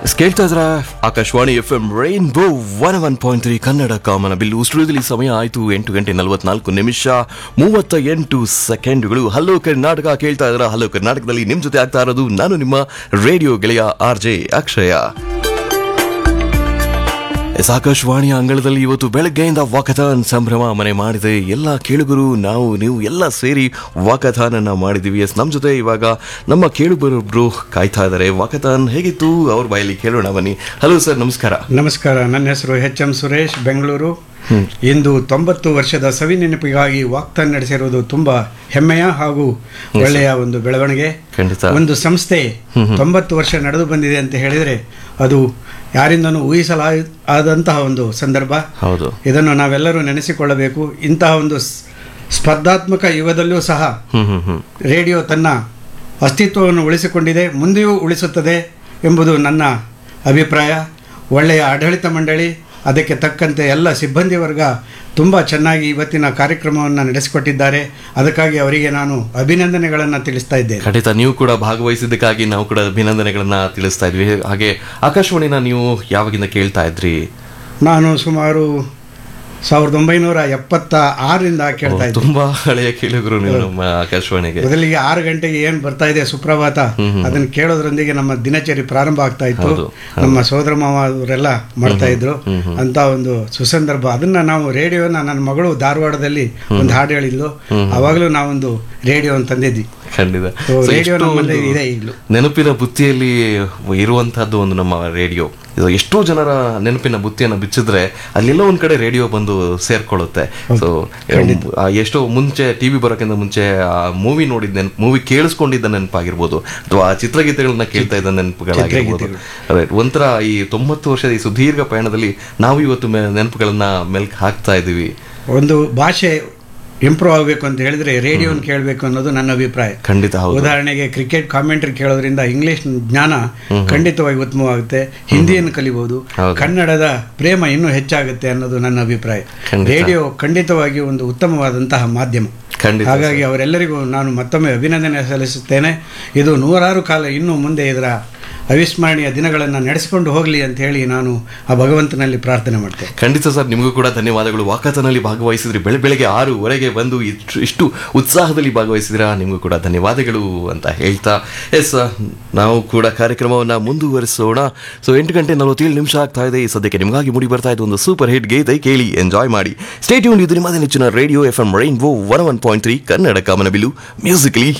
ಕೇಳ್ತಾ ಇದ್ರ Akashvani F M rainbow one one point three Kannada ಕಾಮನ ಬಿಲ್ಲು ಸ್ಟುಡಿಯೋದಲ್ಲಿ ಸಮಯ ಆಯಿತು ಎಂಟು ಗಂಟೆ ನಲವತ್ನಾಲ್ಕು ನಿಮಿಷ ಮೂವತ್ತ ಎಂಟು ಸೆಕೆಂಡ್ಗಳು ಹಲೋ ಕರ್ನಾಟಕ ಕೇಳ್ತಾ ಇದ್ರ ಹಲೋ ಕರ್ನಾಟಕದಲ್ಲಿ ನಿಮ್ ಜೊತೆ ಆಗ್ತಾ ಇರೋದು ನಾನು ನಿಮ್ಮ ರೇಡಿಯೋ ಗೆಳೆಯ ಆರ್ ಜೆ ಅಕ್ಷಯ ಎಸ್ ಆಕಾಶವಾಣಿಯ ಅಂಗಳದಲ್ಲಿ ಇವತ್ತು ಬೆಳಗ್ಗೆಯಿಂದ ವಾಕಥಾನ್ ಸಂಭ್ರಮ ಮನೆ ಮಾಡಿದೆ ಎಲ್ಲ ಕೇಳುಗರು ನಾವು ನೀವು ಎಲ್ಲ ಸೇರಿ ವಾಕಥಾನ್ ಅನ್ನ ಮಾಡಿದೀವಿ ಎಸ್ ನಮ್ಮ ಜೊತೆ ಇವಾಗ ನಮ್ಮ ಕೇಳುಗರೊಬ್ರು ಕಾಯ್ತಾ ಇದ್ದಾರೆ ವಾಕಥಾನ್ ಹೇಗಿತ್ತು ಅವ್ರ ಬಾಯಲ್ಲಿ ಕೇಳೋಣ ಬನ್ನಿ ಹಲೋ ಸರ್ ನಮಸ್ಕಾರ ನಮಸ್ಕಾರ ನನ್ನ ಹೆಸರು ಎಚ್ ಎಂ ಸುರೇಶ್ ಬೆಂಗಳೂರು ಇಂದು ತೊಂಬತ್ತು ವರ್ಷದ ಸವಿ ನೆನಪಿಗಾಗಿ ವಾಕ್ತಾನ್ ನಡೆಸಿರುವುದು ತುಂಬಾ ಹೆಮ್ಮೆಯ ಹಾಗೂ ಒಳ್ಳೆಯ ಒಂದು ಬೆಳವಣಿಗೆ ಖಂಡಿತ ಒಂದು ಸಂಸ್ಥೆ ತೊಂಬತ್ತು ವರ್ಷ ನಡೆದು ಬಂದಿದೆ ಅಂತ ಹೇಳಿದರೆ ಅದು ಯಾರಿಂದನೂ ಊಹಿಸಲಾ ಆದಂತಹ ಒಂದು ಸಂದರ್ಭ ಹೌದು ಇದನ್ನು ನಾವೆಲ್ಲರೂ ನೆನೆಸಿಕೊಳ್ಳಬೇಕು ಇಂತಹ ಒಂದು ಸ್- ಸ್ಪರ್ಧಾತ್ಮಕ ಯುಗದಲ್ಲೂ ಸಹ ಹ್ಮ್ ಹ್ಮ್ ಹ್ಮ್ ರೇಡಿಯೋ ತನ್ನ ಅಸ್ತಿತ್ವವನ್ನು ಉಳಿಸಿಕೊಂಡಿದೆ ಮುಂದೆಯೂ ಉಳಿಸುತ್ತದೆ ಎಂಬುದು ನನ್ನ ಅಭಿಪ್ರಾಯ ಒಳ್ಳೆಯ ಆಡಳಿತ ಮಂಡಳಿ ಅದಕ್ಕೆ ತಕ್ಕಂತೆ ಎಲ್ಲ ಸಿಬ್ಬಂದಿ ವರ್ಗ ತುಂಬ ಚೆನ್ನಾಗಿ ಇವತ್ತಿನ ಕಾರ್ಯಕ್ರಮವನ್ನು ನಡೆಸಿಕೊಟ್ಟಿದ್ದಾರೆ ಅದಕ್ಕಾಗಿ ಅವರಿಗೆ ನಾನು ಅಭಿನಂದನೆಗಳನ್ನು ತಿಳಿಸ್ತಾ ಇದ್ದೇನೆ ಖಂಡಿತ ನೀವು ಕೂಡ ಭಾಗವಹಿಸಿದ್ದಕ್ಕಾಗಿ ನಾವು ಕೂಡ ಅಭಿನಂದನೆಗಳನ್ನ ತಿಳಿಸ್ತಾ ಇದ್ವಿ ಹಾಗೆ ಆಕಾಶವಾಣಿನ ನೀವು ಯಾವಾಗಿಂದ ಕೇಳ್ತಾ ಇದ್ರಿ ನಾನು ಸುಮಾರು ಸಾವಿರದ ಒಂಬೈನೂರ ಎಪ್ಪತ್ತ ಆರರಿಂದ ಕೇಳ್ತಾ ಇದ್ದೆ ತುಂಬಾ ಹಳೆಯ ಕೇಳುಗರು ನೀವು ನಮ್ಮ ಆಕಾಶವಾಣಿಗೆ ಮೊದಲಿಗೆ ಆರು ಗಂಟೆಗೆ ಏನು ಬರ್ತಾ ಇದೆ ಸುಪ್ರಭಾತ ಅದನ್ನು ಕೇಳೋದ್ರೊಂದಿಗೆ ನಮ್ಮ ದಿನಚರಿ ಪ್ರಾರಂಭ ಆಗ್ತಾ ಇತ್ತು ಹೌದು, ನಮ್ಮ ಸೋದರ ಮಾವ ಅವರೆಲ್ಲ ಮಾಡ್ತಾ ಇದ್ರು ಅಂತ ಒಂದು ಸುಸಂದರ್ಭ ಅದನ್ನ ನಾವು ರೇಡಿಯೋನ ನನ್ನ ಮಗಳು ಧಾರವಾಡದಲ್ಲಿ ಒಂದು ಹಾಡು ಹೇಳಿದ್ಲು ಅವಾಗಲೂ ನಾವೊಂದು ರೇಡಿಯೋ ತಂದಿದ್ವಿ ಖಂಡಿತ So, So, ರೇಡಿಯೋ ಎಷ್ಟು ನಮ್ಮಲ್ಲಿ ಒಂದು ಇದೆ ಈಗಲೂ ನೆನಪಿನ ಬುತ್ತಿಯಲ್ಲಿ ಇರುವಂತಹದ್ದು ಒಂದು ನಮ್ಮ ರೇಡಿಯೋ ಇದು ಎಷ್ಟೋ ಜನರ ನೆನಪಿನ ಬುತ್ತಿಯನ್ನು ಬಿಚ್ಚಿದ್ರೆ ಅಲ್ಲೆಲ್ಲ ಒಂದ್ ಕಡೆ ರೇಡಿಯೋ ಬಂದು ಸೇರ್ಕೊಳ್ಳುತ್ತೆ ಸೊ ಎಷ್ಟೋ ಮುಂಚೆ ಟಿವಿ ಬರೋಕ್ಕಿಂತ ಮುಂಚೆ ಆ ಮೂವಿ ನೋಡಿದ ನೆನಪು ಮೂವಿ ಕೇಳಿಸ್ಕೊಂಡಿದ್ದ ನೆನಪಾಗಿರ್ಬೋದು ಅಥವಾ ಆ ಚಿತ್ರಗೀತೆಗಳನ್ನ ಕೇಳ್ತಾ ಇದ್ದ ನೆನಪುಗಳಾಗಿರ್ಬೋದು Right. ಒಂಥರ ಈ ತೊಂಬತ್ತು ವರ್ಷದ ಈ ಸುದೀರ್ಘ ಪಯಣದಲ್ಲಿ ನಾವು ಇವತ್ತು ಮೆ- ನೆನಪುಗಳನ್ನ ಮೆಲ್ಕ್ ಹಾಕ್ತಾ ಇದೀವಿ ಒಂದು ಭಾಷೆ ಇಂಪ್ರೂವ್ ಆಗಬೇಕು ಅಂತ ಹೇಳಿದ್ರೆ ರೇಡಿಯೋನ ಕೇಳಬೇಕು ಅನ್ನೋದು ನನ್ನ ಅಭಿಪ್ರಾಯ ಖಂಡಿತ ಹೌದು ಉದಾಹರಣೆಗೆ ಕ್ರಿಕೆಟ್ ಕಾಮೆಂಟ್ರಿ ಕೇಳೋದ್ರಿಂದ ಇಂಗ್ಲಿಷ್ ಜ್ಞಾನ ಖಂಡಿತವಾಗಿ ಉತ್ತಮವಾಗುತ್ತೆ ಹಿಂದಿಯನ್ನು ಕಲಿಬಹುದು ಹೌದು. ಕನ್ನಡದ ಪ್ರೇಮ ಇನ್ನೂ ಹೆಚ್ಚಾಗುತ್ತೆ ಅನ್ನೋದು ನನ್ನ ಅಭಿಪ್ರಾಯ ಖಂಡಿತ. ರೇಡಿಯೋ ಖಂಡಿತವಾಗಿ ಒಂದು ಉತ್ತಮವಾದಂತಹ ಮಾಧ್ಯಮ ಖಂಡಿತ ಹಾಗಾಗಿ ಅವರೆಲ್ಲರಿಗೂ ನಾನು ಮತ್ತೊಮ್ಮೆ ಅಭಿನಂದನೆ ಸಲ್ಲಿಸುತ್ತೇನೆ ಇದು ನೂರಾರು ಕಾಲ ಇನ್ನು ಮುಂದೆ ಇದರ ಅವಿಸ್ಮರಣೀಯ ದಿನಗಳನ್ನು ನಡೆಸಿಕೊಂಡು ಹೋಗಲಿ ಅಂತ ಹೇಳಿ ನಾನು ಆ ಭಗವಂತನಲ್ಲಿ ಪ್ರಾರ್ಥನೆ ಮಾಡ್ತೇನೆ ಖಂಡಿತ ಸರ್ ನಿಮಗೂ ಕೂಡ ಧನ್ಯವಾದಗಳು ವಾಕಥನಲ್ಲಿ ಭಾಗವಹಿಸಿದ್ರಿ ಬೆಳೆ ಬೆಳಗ್ಗೆ ಆರೂವರೆಗೆ ಬಂದು ಇಷ್ಟು ಇಷ್ಟು ಉತ್ಸಾಹದಲ್ಲಿ ಭಾಗವಹಿಸಿದ್ರ ನಿಮಗೂ ಕೂಡ ಧನ್ಯವಾದಗಳು ಅಂತ ಹೇಳ್ತಾ ಎಸ್ ನಾವು ಕೂಡ ಕಾರ್ಯಕ್ರಮವನ್ನು ಮುಂದುವರಿಸೋಣ ಸೊ ಎಂಟು ಗಂಟೆ ನಲವತ್ತೇಳು ನಿಮಿಷ ಆಗ್ತಾ ಇದೆ ಈ ಸದ್ಯಕ್ಕೆ ನಿಮಗಾಗಿ ಮೂಡಿ ಬರ್ತಾ ಇದೆ ಒಂದು ಸೂಪರ್ ಹಿಟ್ ಗೀತೆ ಕೇಳಿ ಎಂಜಾಯ್ ಮಾಡಿ ಸ್ಟೇಟ್ಯೂನ್ ಇದು ನಿಮ್ಮ ನೆಚ್ಚಿನ radio F M rainbow one one point three Kannada ಕಾಮನಬಿಲ್ಲು ಮ್ಯೂಸಿಕಲಿ